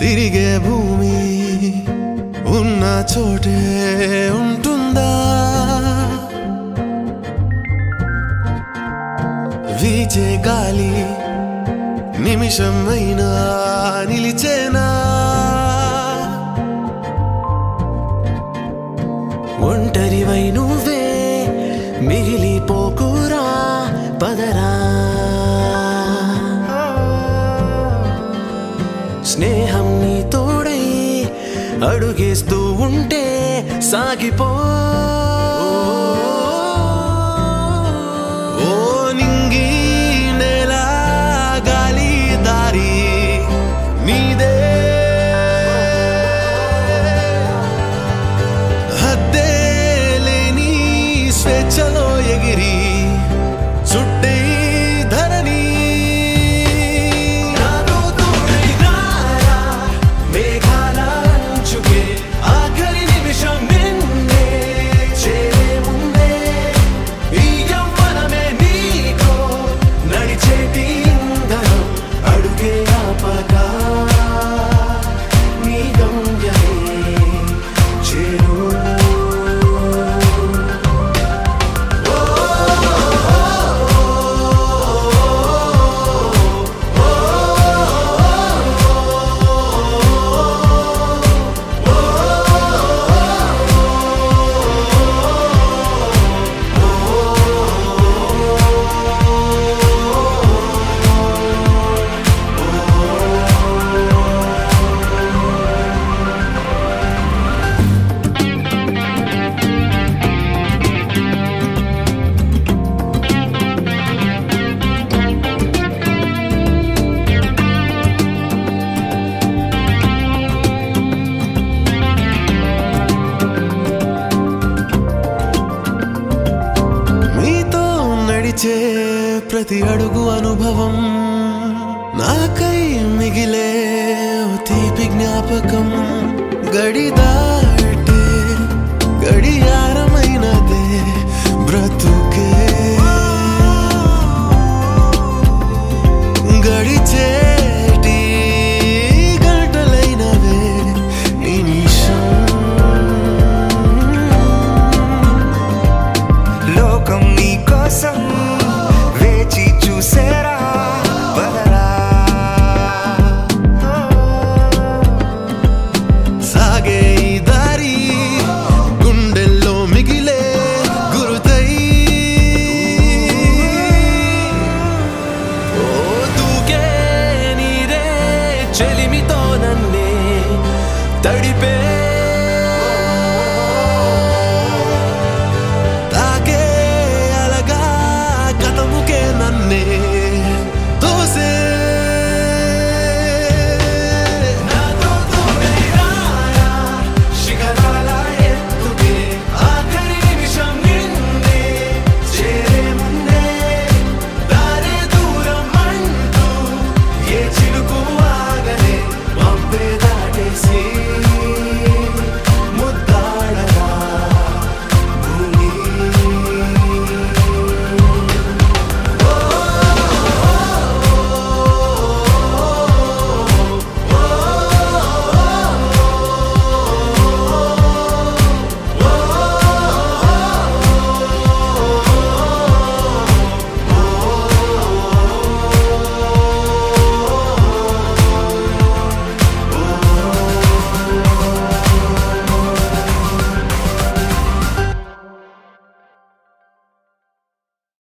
తిరిగే భూమి ఉన్న చోటే ఉంటుందా వీచే గాలి నిమిషం అయినా నిలిచేనా ఒంటరివై నువ్వే మిగిలిపోకురా పదరా స్నేహం నీ తోడై అడుగేస్తూ ఉంటే సాగిపో ఓ నింగి నేల గాలి దారి నీదే హద్దే లేని స్వేచ్ఛలో ఎగిరి చుట్టే ధరణి నాతో తోడై రారా, మేఘాల అంచుకే ఆఖరి నిమిషం నిన్నే చేరే ముందే ఈ యవ్వనమే నీతో నడిచేటి ఇంధనం అడుగే ఆపగా నీ గమ్యమే చేరు మీతో నడిచే ప్రతి అడుగు అనుభవం నాకై మిగిలే ఓ తీపి జ్ఞాపకం గడిదారి